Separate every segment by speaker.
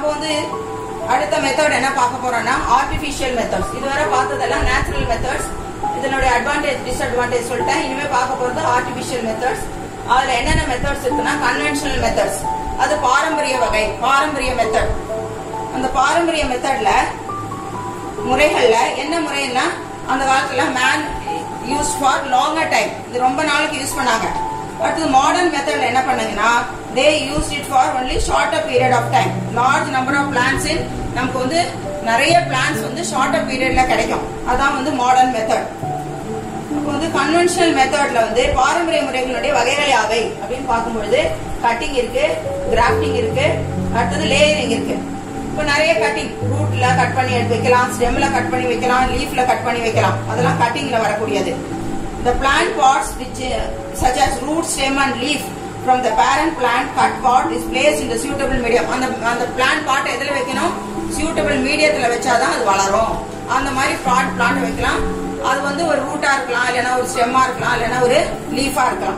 Speaker 1: வந்து அடுத்த மெத்தட் என்ன பார்க்க போறோம்னா ஆர்டிஃபிஷியல் மெத்தட்ஸ் இதுவரை பார்த்ததெல்லாம் நேச்சுரல் மெத்தட்ஸ் இதனுடைய அட்வான்டேஜ் டிஸ்அட்வான்டேஜ் சொல்லிட்டேன் இனிமே பார்க்க போறது ஆர்டிஃபிஷியல் மெத்தட்ஸ் அதுல என்னென்ன மெத்தட்ஸ் இருக்குன்னா கன்வென்ஷனல் மெத்தட்ஸ் அது பாரம்பரிய வகை பாரம்பரிய மெத்தட் அந்த பாரம்பரிய மெத்தட்ல முறைகள்ல என்ன முறைன்னா அந்த காலத்துல man use for longer time இது ரொம்ப நாளைக்கு யூஸ் பண்ணாங்க அடுத்து மாடர்ன் மெத்தட்ல என்ன பண்ணாங்கன்னா they use it for only shorter period of time large number of plants in நமக்கு வந்து நிறைய பிளான்ஸ் வந்து ஷார்ட்டர் பீரியட்ல கிடைக்கும் அதான் வந்து மாடர்ன் மெத்தட் இப்போ வந்து கன்வென்ஷனல் மெத்தட்ல வந்து பாரம்பரிய முறைகளுடைய வகைகள் யாவை அப்படின்னு பார்க்கும்பொழுது கட்டிங் இருக்கு கிராஃப்டிங் இருக்கு அடுத்தது லேயரிங் இருக்கு இப்போ நிறைய கட்டிங் ரூட்ல கட் பண்ணி எடுத்து வைக்கலாம் ஸ்டெம்ல கட் பண்ணி வைக்கலாம் லீஃப்ல கட் பண்ணி வைக்கலாம் அதெல்லாம் கட்டிங்ல வரக்கூடியது The plant parts which uh, such as root, stem and leaf from the parent plant cut part is placed in the suitable medium. அந்த அந்த plant part எதுல வைக்கணும் suitable மீடியத்துல வச்சாதான் அது வளரும் அந்த மாதிரி plant plant வைக்கலாம் அது வந்து ஒரு ரூட்டா இருக்கலாம் இல்லைன்னா ஒரு ஸ்டெம்மா இருக்கலாம் இல்லைன்னா ஒரு லீஃபா இருக்கலாம்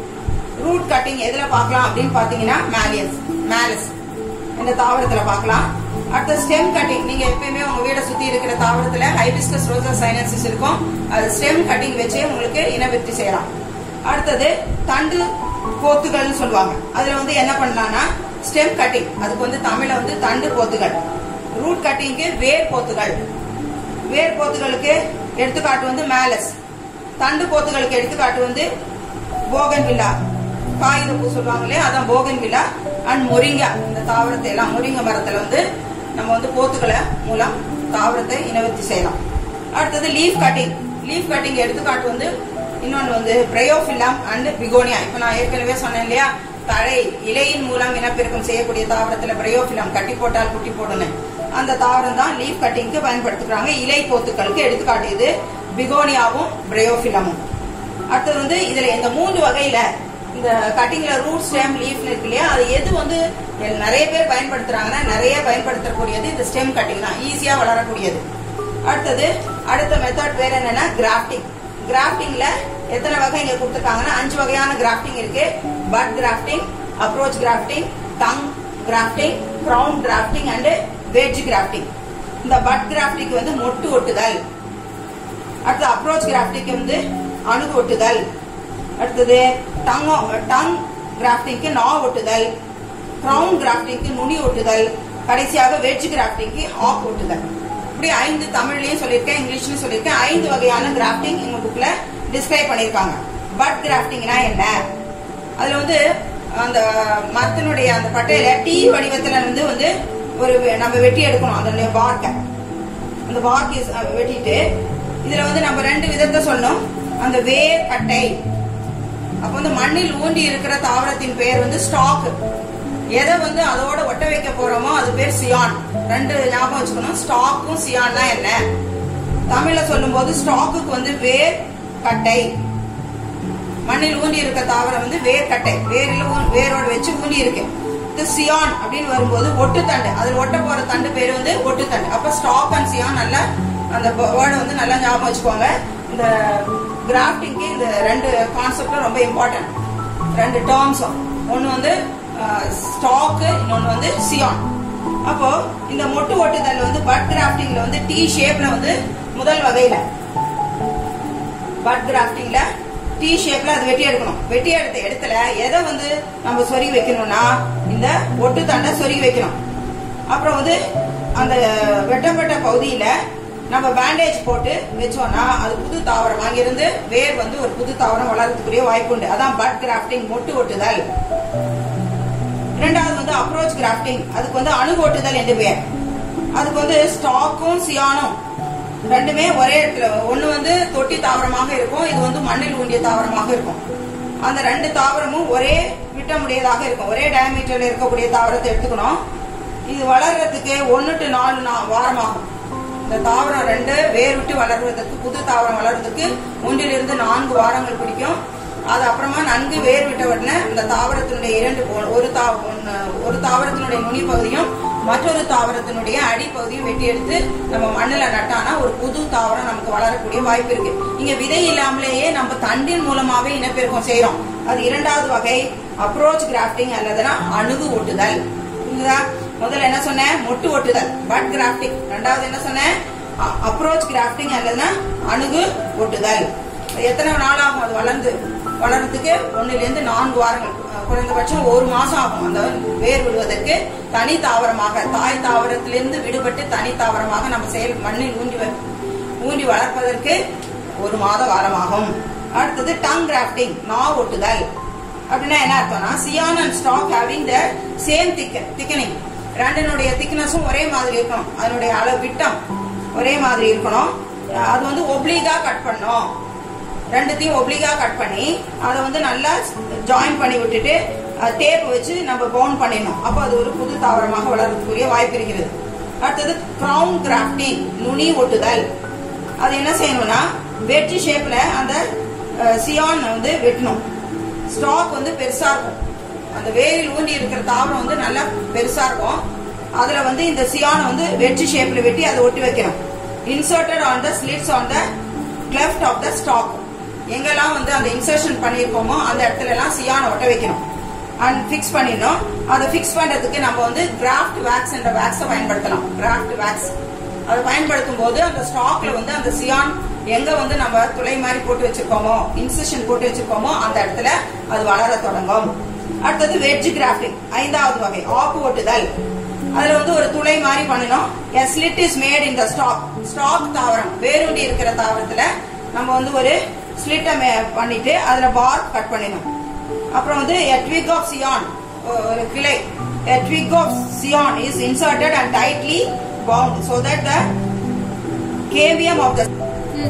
Speaker 1: ரூட் கட்டிங் எதுல பார்க்கலாம் அப்படின்னு பாத்தீங்கன்னா மேலியஸ் மேலஸ் இந்த தாவரத்துல பார்க்கலாம் அடுத்த ஸ்டெம் கட்டிங் நீங்க எப்பயுமே உங்க வீட சுத்தி இருக்கிற தாவரத்துல ஹைபிஸ்கஸ் ரோசா சைனசிஸ் இருக்கும் அது ஸ்டெம் கட்டிங் வச்சே உங்களுக்கு இனவிருத்தி செய்யலாம் அடுத்தது தண்டு போத்துகள்னு சொல்லுவாங்க அதுல வந்து என்ன பண்ணலாம்னா ஸ்டெம் கட்டிங் அதுக்கு வந்து தமிழ்ல வந்து தண்டு போத்துகள் ரூட் கட்டிங்க்கு வேர் போத்துகள் வேர் போத்துகளுக்கு எடுத்துக்காட்டு வந்து மேலஸ் தண்டு போத்துகளுக்கு எடுத்துக்காட்டு வந்து போகன் வில்லா காகித பூ சொல்லுவாங்க இல்லையா அதான் போகன் வில்லா அண்ட் மொரிங்கா இந்த தாவரத்தை எல்லாம் மொரிங்க மரத்துல வந்து நம்ம வந்து போத்துக்களை மூலம் தாவரத்தை இனவர்த்தி செய்யலாம் அடுத்தது லீஃப் கட்டிங் லீஃப் கட்டிங் எடுத்துக்காட்டு வந்து இன்னொன்று வந்து பிரயோஃபில்லாம் அண்ட் பிகோனியா இப்போ நான் ஏற்கனவே சொன்னேன் இல்லையா தழை இலையின் மூலம் இனப்பெருக்கம் செய்யக்கூடிய தாவரத்துல பிரயோஃபிலம் கட்டி போட்டால் குட்டி போடணும் அந்த தாவரம் தான் லீஃப் கட்டிங்க்கு பயன்படுத்துறாங்க இலை போத்துக்களுக்கு எடுத்துக்காட்டு இது பிகோனியாவும் பிரயோஃபிலமும் அடுத்தது வந்து இதுல இந்த மூன்று வகையில இந்த கட்டிங்ல ரூட் ஸ்டெம் லீஃப்னு இருக்கு இல்லையா அது எது வந்து நிறைய பேர் பயன்படுத்துறாங்கன்னா நிறைய பயன்படுத்தக்கூடியது இந்த ஸ்டெம் கட்டிங் தான் ஈஸியா வளரக்கூடியது அடுத்தது அடுத்த மெத்தட் வேற என்னன்னா கிராஃப்டிங் கிராஃப்டிங்ல எத்தனை வகை இங்க கொடுத்துருக்காங்கன்னா அஞ்சு வகையான கிராஃப்டிங் இருக்கு bud grafting approach grafting tongue grafting ground grafting and wedge grafting இந்த பட் கிராஃப்டிங் வந்து மொட்டு ஒட்டுதல் அடுத்து அப்ரோச் கிராஃப்டிங்க்கு வந்து அணுகு ஒட்டுதல் அடுத்தது டங் டங் கிராஃப்டிங்க்கு நா ஒட்டுதல் கிரவுன் கிராஃப்டிங்க்கு நுனி ஒட்டுதல் கடைசியாக வெஜ் கிராஃப்டிங்க்கு ஆக் ஒட்டுதல் இப்படி ஐந்து தமிழ்லயும் சொல்லியிருக்கேன் இங்கிலீஷ்லயும் சொல்லியிருக்கேன் ஐந்து வகையான கிராஃப்டிங் எங்க புக்ல டிஸ்கிரைப் பண்ணிருக்காங்க பட் கிராஃப்டிங்னா என்ன அதுல வந்து அந்த மரத்தினுடைய அந்த பட்டையில டீ வடிவத்துல வந்து வந்து ஒரு நம்ம வெட்டி எடுக்கணும் அதனுடைய பார்க்க அந்த பார்க்கை வெட்டிட்டு இதுல வந்து நம்ம ரெண்டு விதத்தை சொன்னோம் அந்த வேர் கட்டை அப்ப வந்து மண்ணில் ஊண்டி இருக்கிற தாவரத்தின் பெயர் வந்து ஸ்டாக் எதை வந்து அதோட ஒட்ட வைக்க போறோமோ அது பேர் சியான் ரெண்டு ஞாபகம் வச்சுக்கணும் ஸ்டாக்கும் சியான்னா என்ன தமிழ்ல சொல்லும்போது ஸ்டாக்குக்கு வந்து வேர் கட்டை மண்ணில் ஊண்டி இருக்க தாவரம் வந்து வேர் கட்டை வேரில் வேரோட வச்சு ஊண்டி இருக்கு இது சியான் அப்படின்னு வரும்போது ஒட்டுத்தண்டு அதில் ஒட்ட போற தண்டு பேர் வந்து ஒட்டுத்தண்டு அப்ப ஸ்டாக் அண்ட் சியான் நல்லா அந்த வேர்டை வந்து நல்லா ஞாபகம் வச்சுக்கோங்க இந்த கிராஃப்டிங்க்கு இந்த ரெண்டு கான்செப்டும் ரொம்ப இம்பார்ட்டன்ட் ரெண்டு டேர்ம்ஸும் ஒன்று வந்து ஸ்டாக்கு இன்னொன்று வந்து சியான் அப்போ இந்த மொட்டு ஒட்டுதல் வந்து பட் கிராஃப்டிங்ல வந்து டி ஷேப்ல வந்து முதல் வகையில பட் கிராஃப்டிங்ல டி ஷேப்ல அது வெட்டி எடுக்கணும் வெட்டி எடுத்த இடத்துல எதை வந்து நம்ம சொருகி வைக்கணும்னா இந்த ஒட்டு தண்டை சொருகி வைக்கணும் அப்புறம் வந்து அந்த வெட்டப்பட்ட பகுதியில நம்ம பேண்டேஜ் போட்டு வச்சோம்னா அது புது தாவரம் அங்கிருந்து வேர் வந்து ஒரு புது தாவரம் வளர்றதுக்குரிய வாய்ப்பு உண்டு அதான் பட் கிராஃப்டிங் மொட்டு ஒட்டுதல் இரண்டாவது வந்து அப்ரோச் கிராஃப்டிங் அதுக்கு வந்து அணுகு ஒட்டுதல் என்று பெயர் அதுக்கு வந்து ஸ்டாக்கும் சியானும் ரெண்டுமே ஒரே இடத்துல ஒண்ணு வந்து தொட்டி தாவரமாக இருக்கும் இது வந்து மண்ணில் ஊண்டிய தாவரமாக இருக்கும் அந்த ரெண்டு தாவரமும் ஒரே விட்டமுடையதாக இருக்கும் ஒரே டயமீட்டர்ல இருக்கக்கூடிய தாவரத்தை எடுத்துக்கணும் இது வளர்றதுக்கு ஒன்னு டு நாலு வாரம் ஆகும் இந்த தாவரம் ரெண்டு வேர் விட்டு வளர்வதற்கு புது தாவரம் வளர்றதுக்கு ஒன்றிலிருந்து நான்கு வாரங்கள் பிடிக்கும் அது அப்புறமா நன்கு வேர் விட்ட உடனே இந்த தாவரத்தினுடைய இரண்டு ஒரு தா ஒரு தாவரத்தினுடைய நுனி பகுதியும் மற்றொரு தாவரத்தினுடைய அடிப்பகுதியும் வெட்டி எடுத்து நம்ம மண்ணில் நட்டானா ஒரு புது தாவரம் நமக்கு வளரக்கூடிய வாய்ப்பு இருக்கு இங்க விதை இல்லாமலேயே நம்ம தண்டின் மூலமாவே இனப்பெருக்கம் செய்யறோம் அது இரண்டாவது வகை அப்ரோச் கிராஃப்டிங் அல்லதுனா அணுகு ஒட்டுதல் புரியுதா முதல்ல என்ன சொன்னேன் மொட்டு ஒட்டுதல் பட் கிராஃப்டிங் ரெண்டாவது என்ன சொன்னேன் அப்ரோச் கிராஃப்டிங் அல்லதுன்னா அணுகு ஒட்டுதல் எத்தனை நாள் ஆகும் அது வளர்ந்து வளர்றதுக்கு ஒண்ணுல இருந்து நான்கு வாரங்கள் அஹ் குறைந்தபட்சம் ஒரு மாசம் ஆகும் அந்த வேர் விடுவதற்கு தனி தாவரமாக தாய் தாவரத்திலிருந்து விடுபட்டு தனி தாவரமாக நம்ம செயல் மண்ணில் ஊன்றி வ- ஊன்றி வளர்ப்பதற்கு ஒரு மாத காலமாகும் அடுத்தது டங் கிராஃப்டிங் நா ஒட்டுதல் அப்படின்னா என்ன அர்த்தம்னா scion and stock having the same thick thickening ரெண்டினுடைய திக்னஸும் ஒரே மாதிரி இருக்கணும் அதனுடைய அளவு விட்டம் ஒரே மாதிரி இருக்கணும் அது வந்து ஒப்ளீகா கட் பண்ணணும் ரெண்டுத்தையும் ஒப்ளிகா கட் பண்ணி அதை வந்து நல்லா ஜாயின் பண்ணி விட்டுட்டு டேப் வச்சு நம்ம பவுன் பண்ணிடணும் அப்போ அது ஒரு புது தாவரமாக வளர்றதுக்குரிய வாய்ப்பு இருக்கிறது அடுத்தது கிரவுன் கிராஃப்டிங் நுனி ஒட்டுதல் அது என்ன செய்யணும்னா வெற்றி ஷேப்ல அந்த சியான் வந்து வெட்டணும் ஸ்டாக் வந்து பெருசா இருக்கும் அந்த வேரில் ஊண்டி இருக்கிற தாவரம் வந்து நல்லா பெருசா இருக்கும் அதுல வந்து இந்த சியானை வந்து வெற்றி ஷேப்ல வெட்டி அதை ஒட்டி வைக்கணும் inserted on the slits on the cleft of the stock எங்கெல்லாம் வந்து அந்த இன்சர்ஷன் பண்ணியிருக்கோமோ அந்த இடத்துல எல்லாம் சியானை ஒட்ட வைக்கணும் அண்ட் ஃபிக்ஸ் பண்ணிடணும் அதை ஃபிக்ஸ் பண்றதுக்கு நம்ம வந்து கிராஃப்ட் வேக்ஸ் என்ற வேக்ஸை பயன்படுத்தலாம் கிராஃப்ட் வேக்ஸ் அதை பயன்படுத்தும் போது அந்த ஸ்டாக்ல வந்து அந்த சியான் எங்க வந்து நம்ம துளை மாதிரி போட்டு வச்சிருக்கோமோ இன்செஷன் போட்டு வச்சிருக்கோமோ அந்த இடத்துல அது வளர தொடங்கும் அடுத்தது வெஜ் கிராஃப்டிங் ஐந்தாவது வகை ஆப்பு ஒட்டுதல் அதுல வந்து ஒரு துளை மாதிரி பண்ணணும் a slit is made in the stalk stock தாவரம் வேரூண்டி இருக்கிற தாவரத்துல நம்ம வந்து ஒரு ஸ்லிட்டை பண்ணிட்டு அதுல பார் கட் பண்ணிடணும் அப்புறம் வந்து a twig of cyan ஒரு கிளை a twig of cyan is inserted and tightly bound so that the cavium of the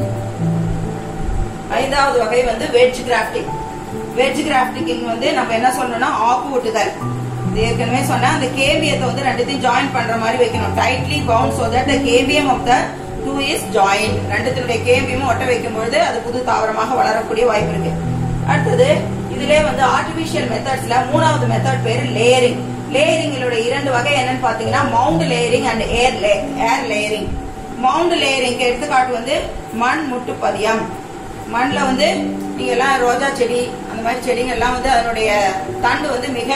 Speaker 1: ஐந்தாவது வகை வந்து வெஜ் கிராஃப்டிங் வெஜ் கிராஃப்டிங் வந்து நம்ம என்ன சொல்லணும்னா ஆப்பு ஒட்டுதல் இது ஏற்கனவே சொன்னா அந்த கேவியத்தை வந்து ரெண்டுத்தையும் ஜாயின் பண்ற மாதிரி வைக்கணும் tightly bound so that the cambium of the two is join ரெண்டுத்தினுடைய கேவியமும் ஒட்ட வைக்கும் பொழுது அது புது தாவரமாக வளரக்கூடிய வாய்ப்பு இருக்கு அடுத்தது இதுலயே வந்து ஆர்டிபிஷியல் மெத்தட்ஸ்ல மூணாவது மெத்தட் பேரு லேயரிங் லேயரிங்களோட இரண்டு வகை என்னன்னு பாத்தீங்கன்னா mound layering and air air layering mound layering எடுத்துக்காட்டு வந்து மண் முட்டு பதியம் மண்ணுல வந்து நீங்க எல்லாம் ரோஜா செடி அந்த மாதிரி செடிங்க எல்லாம் வந்து அதனுடைய தண்டு வந்து மிக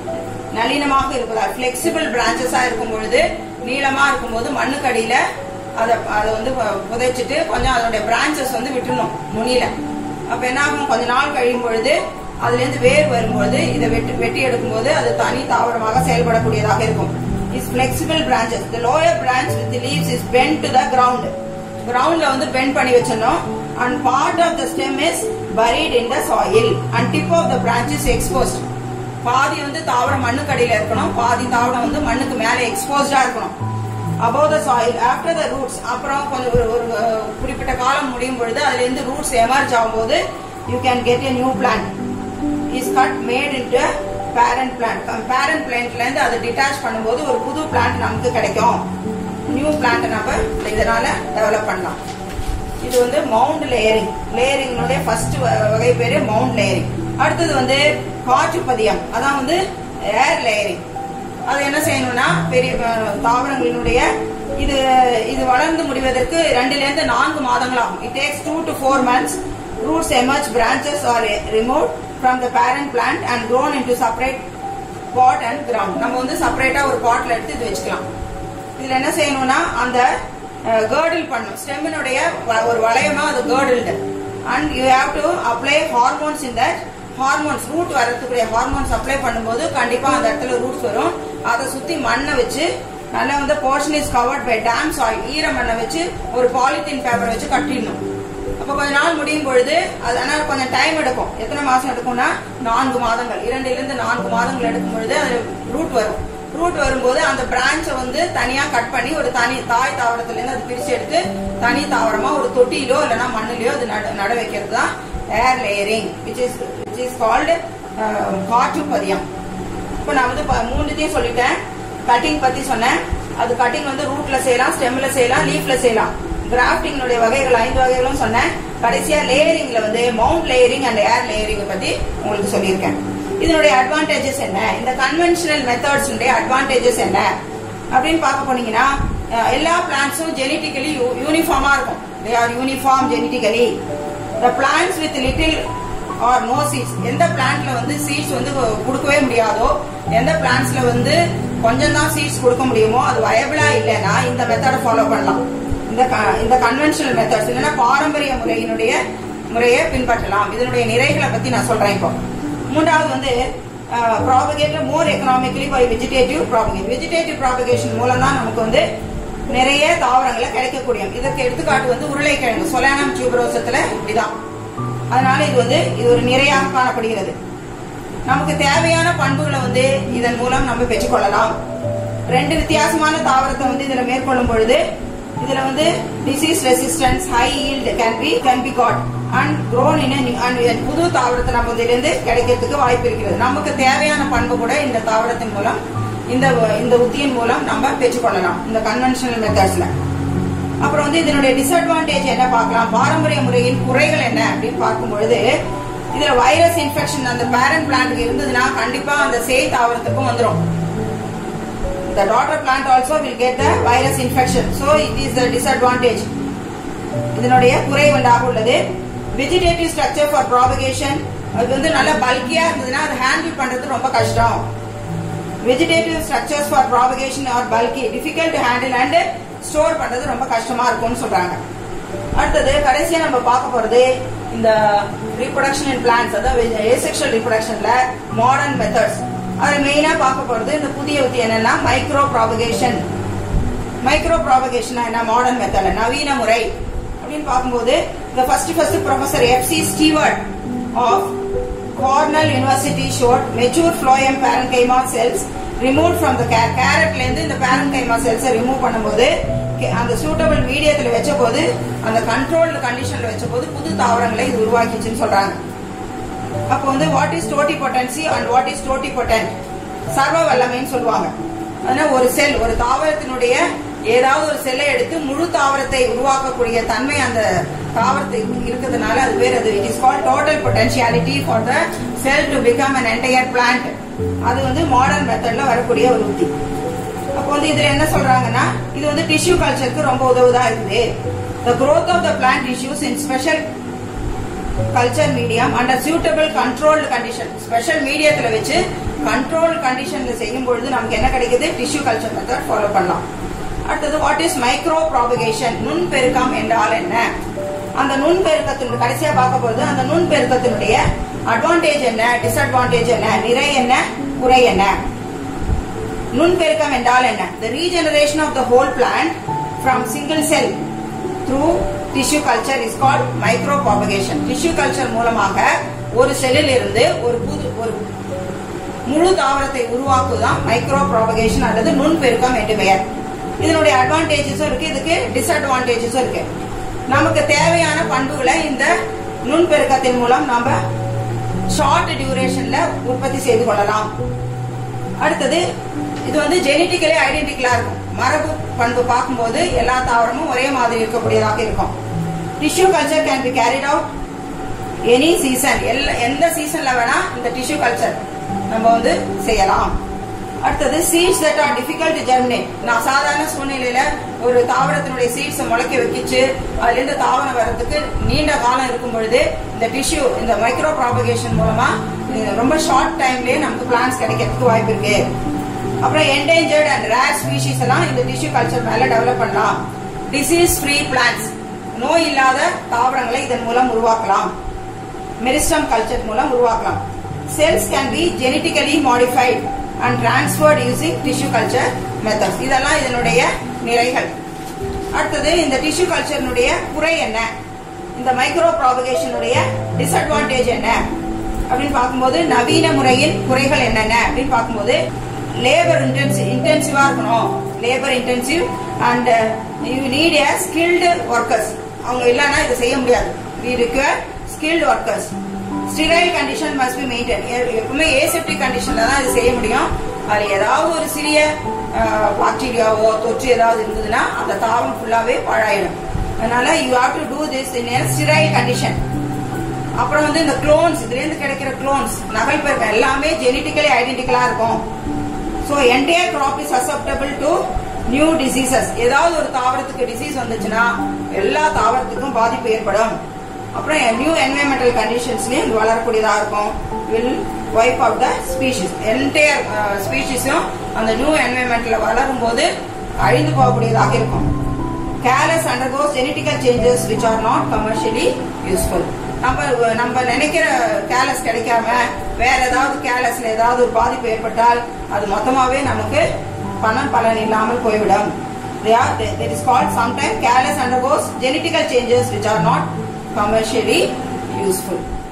Speaker 1: நளினமாக இருப்பதா பிளெக்சிபிள் பிரான்ச்சஸா இருக்கும் பொழுது நீளமா இருக்கும்போது மண்ணுக்கு அடியில அதை அதை வந்து பு- புதைச்சிட்டு கொஞ்சம் அதனுடைய பிரான்ச்சஸ் வந்து விட்டுணும் நுனியில அப்ப என்ன ஆகும் கொஞ்ச நாள் கழியும் பொழுது அதுல இருந்து வேர் வரும்பொழுது இதை வெட்டி வெட்டி எடுக்கும்போது அது தனி தாவரமாக செயல்படக்கூடியதாக இருக்கும் is flexible branches the lower branch with the leaves is bent to the ground கிரவுண்ட்ல வந்து பெண்ட் பண்ணி வச்சிடணும் and part of the stem is buried in the soil and tip of the branch is exposed பாதி வந்து தாவரம் மண்ணுக்கு அடியில இருக்கணும் பாதி தாவரம் வந்து மண்ணுக்கு மேல எக்ஸ்போஸ்டா இருக்கணும் above the soil after the roots அப்புறம் கொஞ்சம் ஒரு ஒரு அஹ், குறிப்பிட்ட காலம் முடியும் பொழுது அதுல இருந்து ரூட்ஸ் எமர்ஜ் ஆகும்போது you can get a new plant is cut made into parent plant parent பிளான்ட்ல இருந்து அதை டிட்டாச் பண்ணும்போது ஒரு புது பிளான்ட் நமக்கு கிடைக்கும் நியூ பிளான்ட் நம்ம இதனால டெவலப் பண்ணலாம் இது வந்து மவுண்ட் லேயரிங் லேயரிங்னுடைய ஃபர்ஸ்ட் வகை பேரு மவுண்ட் லேயரிங் அடுத்தது வந்து காற்று பதியம் அதான் வந்து ஏர் லேயரிங் அது என்ன செய்யணும்னா பெரிய அஹ், தாவரங்களினுடைய இது இது வளர்ந்து முடிவதற்கு ரெண்டுல இருந்து நான்கு மாதங்கள் ஆகும் it takes two to four months roots emerge branches are removed from the parent plant and grown into separate pot and ground நம்ம வந்து செப்பரேட்டா ஒரு பாட்ல எடுத்து இது வச்சுக்கலாம் இதுல என்ன செய்யணும்னா அந்த கேர்டில் பண்ணும் ஸ்டெம்மினுடைய ஒரு வளையமா அது girdled and you have to apply hormones இந்த ஹார்மோன்ஸ் ரூட் வரதுக்குரிய ஹார்மோன்ஸ் அப்ளை பண்ணும்போது கண்டிப்பா அந்த இடத்துல ரூட்ஸ் வரும் அதை சுத்தி மண்ணை வச்சு நல்லா வந்து portion is covered by damp soil ஈர மண்ணை வச்சு ஒரு பாலித்தீன் பேப்பர் வச்சு கட்டிடணும் அப்ப கொஞ்ச நாள் முடியும் பொழுது அது ஆனா கொஞ்சம் டைம் எடுக்கும் எத்தனை மாசம் எடுக்கும்னா நான்கு மாதங்கள் இரண்டிலிருந்து இருந்து நான்கு மாதங்கள் எடுக்கும் பொழுது அது ரூட் வரும் ரூட் வரும்போது அந்த பிரான்ச்சை வந்து தனியா கட் பண்ணி ஒரு தனி தாய் தாவரத்துல இருந்து அது பிரிச்சு எடுத்து தனி தாவரமா ஒரு தொட்டியிலோ இல்லைன்னா மண்ணுலயோ அது நட நட வைக்கிறது தான் air layering which is which is called காற்று பதியம் இப்போ நான் வந்து ப- மூணுத்தையும் சொல்லிட்டேன் கட்டிங் பத்தி சொன்னேன் அது கட்டிங் வந்து ரூட்ல செய்யலாம் ஸ்டெம்ல செய்யலாம் லீஃப்ல செய்யலாம் கிராஃப்டிங்னுடைய வகைகள் ஐந்து வகைகளும் சொன்னேன் கடைசியா லேயரிங்ல வந்து mound layering and air layering பத்தி உங்களுக்கு சொல்லியிருக்கேன் இதனுடைய அட்வான்டேஜஸ் என்ன இந்த கன்வென்ஷனல் மெத்தட்ஸ் அட்வான்டேஜஸ் என்ன அப்படின்னு பார்க்க போனீங்கன்னா அஹ், எல்லா பிளான்ட்ஸும் ஜெனட்டிக்கலி யூனிஃபார்மா இருக்கும் they are uniform genetically the plants with little or no seeds எந்த பிளான்ட்ல வந்து சீட்ஸ் வந்து கொடுக்கவே முடியாதோ எந்த பிளான்ட்ஸ்ல வந்து கொஞ்சம் தான் சீட்ஸ் கொடுக்க முடியுமோ அது வயபிளா இல்லைன்னா இந்த மெத்தடை ஃபாலோ பண்ணலாம் இந்த க- இந்த கன்வென்ஷனல் மெத்தட்ஸ் இல்லைன்னா பாரம்பரிய முறையினுடைய முறையை பின்பற்றலாம் இதனுடைய நிறைகளை பத்தி நான் சொல்றேன் இப்போ மூன்றாவது வந்து ப்ராபகேட்ல more economically by vegetative propagate vegetative propagation மூலம் தான் நமக்கு வந்து நிறைய தாவரங்களை கிடைக்கக்கூடிய இதற்கு எடுத்துக்காட்டு வந்து உருளைக்கிழங்கு சொலானம் டியூபரோசத்துல இப்படிதான் அதனால இது வந்து இது ஒரு நிறையாக காணப்படுகிறது நமக்கு தேவையான பண்புகளை வந்து இதன் மூலம் நம்ம பெற்றுக்கொள்ளலாம் ரெண்டு வித்தியாசமான தாவரத்தை வந்து இதுல மேற்கொள்ளும் பொழுது இதுல வந்து disease resistance high yield can be can be got and grown in a new- and புது தாவரத்தை நம்ம இதுல இருந்து கிடைக்கிறதுக்கு வாய்ப்பு இருக்கிறது நமக்கு தேவையான பண்பு கூட இந்த தாவரத்தின் மூலம் இந்த இந்த உத்தியின் மூலம் நம்ம பெற்றுக்கொள்ளலாம் இந்த கன்வென்ஷனல் மெத்தட்ஸ்ல அப்புறம் வந்து இதனுடைய டிஸ்அட்வான்டேஜ் என்ன பார்க்கலாம் பாரம்பரிய முறையின் குறைகள் என்ன அப்படின்னு பார்க்கும் பொழுது இதுல வைரஸ் இன்ஃபெக்ஷன் அந்த பேரண்ட் பிளான்ட்க்கு இருந்ததுன்னா கண்டிப்பா அந்த சேய் தாவரத்துக்கும் வந்துரும் the daughter plant also will get the virus infection so it is the disadvantage இதனுடைய குறை ஒன்றாக உள்ளது வெஜிடேட்டிவ் ஸ்ட்ரக்சர் ஃபார் ப்ராபகேஷன் அது வந்து நல்ல பல்கியா இருந்ததுன்னா அதை ஹேண்டில் பண்றது ரொம்ப கஷ்டம் vegetative structures for propagation are bulky difficult to handle and store பண்றது ரொம்ப கஷ்டமா இருக்கும்னு சொல்றாங்க அடுத்தது கடைசியா நம்ம பார்க்க போறது இந்த ரீப்ரொடக்ஷன் இன் பிளான்ஸ் அதாவது ஏசெக்ஷுவல் ரீப்ரொடக்ஷன்ல மாடர்ன் மெத்தட்ஸ் அது மெயினா பார்க்க போறது இந்த புதிய உத்தி என்னன்னா மைக்ரோ ப்ராபகேஷன் மைக்ரோ ப்ராபகேஷன் என்ன மாடர்ன் மெத்தட் நவீன முறை அப்படின்னு பார்க்கும்போது இந்த first first professor F C Steward of Cornell University showed mature phloem parenchyma cells remove from the car கேரட்ல இருந்து இந்த பேரன்கைமா செல்ஸை ரிமூவ் பண்ணும்போது கே- அந்த சூட்டபிள் மீடியத்துல வச்ச போது அந்த கண்ட்ரோல்டு கண்டிஷன்ல வச்ச போது புது தாவரங்களை இது உருவாக்கிச்சுன்னு சொல்றாங்க அப்போ வந்து what is totipotency and what is totipotent சர்வ வல்லமைன்னு சொல்லுவாங்க அதனால ஒரு செல் ஒரு தாவரத்தினுடைய ஏதாவது ஒரு செல்லை எடுத்து முழு தாவரத்தை உருவாக்கக்கூடிய தன்மை அந்த தாவரத்துக்கு இருக்கிறதுனால அது பேர் அது it is call total potentiality for the cell to become an entire plant அது வந்து மாடர்ன் மெத்தட்ல வரக்கூடிய ஒரு உத்தி அப்போ வந்து இதுல என்ன சொல்றாங்கன்னா இது வந்து டிஷ்யூ கல்ச்சருக்கு ரொம்ப உதவுதா இருக்குது the growth of the plant tissues in special culture medium under suitable controlled condition special மீடியத்துல வச்சு கண்ட்ரோல் கண்டிஷன்ல செய்யும் பொழுது நமக்கு என்ன கிடைக்குது டிஷ்யூ கல்ச்சர் மெத்தட் ஃபாலோ பண்ணலாம் அடுத்தது வாட் இஸ் மைக்ரோ ப்ராபகேஷன் நுண் பெருக்கம் என்றால் என்ன அந்த நுண் பெருக்கத்தினுடைய கடைசியா பார்க்க போறது அந்த நுண் பெருக்கத்தினுடைய அட்வான்டேஜ் என்ன டிஸ்அட்வான்டேஜ் என்ன நிறை என்ன குறை என்ன நுண்பெருக்கம் என்றால் என்ன the regeneration of the whole plant from single cell through tissue culture is called micropropagation tissue culture மூலமாக ஒரு செல்லில் இருந்து ஒரு புது ஒரு முழு தாவரத்தை உருவாக்குவதுதான் மைக்ரோ ப்ராபகேஷன் அல்லது நுண்பெருக்கம் என்று பெயர் இதனுடைய அட்வான்டேஜஸும் இருக்கு இதுக்கு டிஸ்அட்வான்டேஜஸும் இருக்கு நமக்கு தேவையான பண்புகளை இந்த நுண்பெருக்கத்தின் மூலம் நாம ஷார்ட் டியூரேஷன்ல உற்பத்தி செய்து கொள்ளலாம் அடுத்தது இது வந்து ஜெனட்டிக்கலி ஐடென்டிக்கலா இருக்கும் மரபு பண்பு பார்க்கும்போது எல்லா தாவரமும் ஒரே மாதிரி இருக்கக்கூடியதாக இருக்கும் tissue culture can be carried out any season எல்லா எந்த சீசன்ல வேணா இந்த டிஷ்யூ கல்ச்சர் நம்ம வந்து செய்யலாம் அடுத்தது seeds that are difficult germinate நான் சாதாரண சூழ்நிலையில ஒரு தாவரத்தினுடைய சீட்ஸ் முளைக்க வைக்கிச்சு அதுல இருந்து தாவரம் வர்றதுக்கு நீண்ட காலம் இருக்கும் பொழுது இந்த டிஷ்யூ இந்த மைக்ரோ ப்ராபகேஷன் மூலமா இது ரொம்ப ஷார்ட் டைம்லயே நமக்கு பிளான்ஸ் கிடைக்கிறதுக்கு வாய்ப்பு இருக்கு அப்புறம் என்டேஞ்சர்ட் அண்ட் ரேர் ஸ்பீஷிஸ் எல்லாம் இந்த டிஷ்யூ கல்ச்சர் மேல டெவலப் பண்ணலாம் டிசீஸ் ஃப்ரீ பிளான்ஸ் நோய் இல்லாத தாவரங்களை இதன் மூலம் உருவாக்கலாம் மெரிஸ்டம் கல்ச்சர் மூலம் உருவாக்கலாம் cells can be genetically modified and transferred using tissue culture methods இதெல்லாம் இதனுடைய நிறைகள் அடுத்தது இந்த டிஷ்யூ கல்ச்சர்னுடைய குறை என்ன இந்த மைக்ரோ ப்ராபகேஷனுடைய டிஸ்அட்வான்டேஜ் என்ன அப்படின்னு பார்க்கும்போது நவீன முறையின் குறைகள் என்னென்ன அப்படின்னு பார்க்கும்போது லேபர் இன்டென்சிவ் இன்டென்சிவா இருக்கணும் labour intensive and you need a skilled workers அவங்க இல்லைன்னா இதை செய்ய முடியாது we require skilled workers sterile condition must be maintain எப்பவுமே ஏசெப்டிக் கண்டிஷன்ல தான் இது செய்ய முடியும் அது ஏதாவது ஒரு சிறிய பாக்டீரியாவோ தொற்று ஏதாவது இருந்ததுன்னா அந்த தாவரம் ஃபுல்லாவே பாழாயிடும் அதனால you have to do this in sterile condition அப்புறம் வந்து இந்த குளோன்ஸ் இதுல இருந்து கிடைக்கிற குளோன்ஸ் நகல் பெருக்கம் எல்லாமே ஜெனட்டிக்கலி ஐடென்டிக்கலா இருக்கும் so entire crop is susceptible to new diseases ஏதாவது ஒரு தாவரத்துக்கு டிசீஸ் வந்துச்சுன்னா எல்லா தாவரத்துக்கும் பாதிப்பு ஏற்படும் அப்புறம் நியூ என்வரன்மெண்டல் கண்டிஷன்ஸ்லயும் இது வளரக்கூடியதா இருக்கும் will wipe out the species entire ஸ்பீஷிஸும் அந்த நியூ என்வயன்மெண்ட்ல வளரும் போது அழிந்து போகக்கூடியதாக இருக்கும் callus undergoes genetical changes which are not commercially useful நம்ம நம்ம நினைக்கிற கேலஸ் கிடைக்காம வேற ஏதாவது கேலஸ்ல ஏதாவது ஒரு பாதிப்பு ஏற்பட்டால் அது மொத்தமாவே நமக்கு பணம் பலன் இல்லாமல் போய்விடும் They are, that is called sometimes careless undergoes genetical changes which are not commercially useful.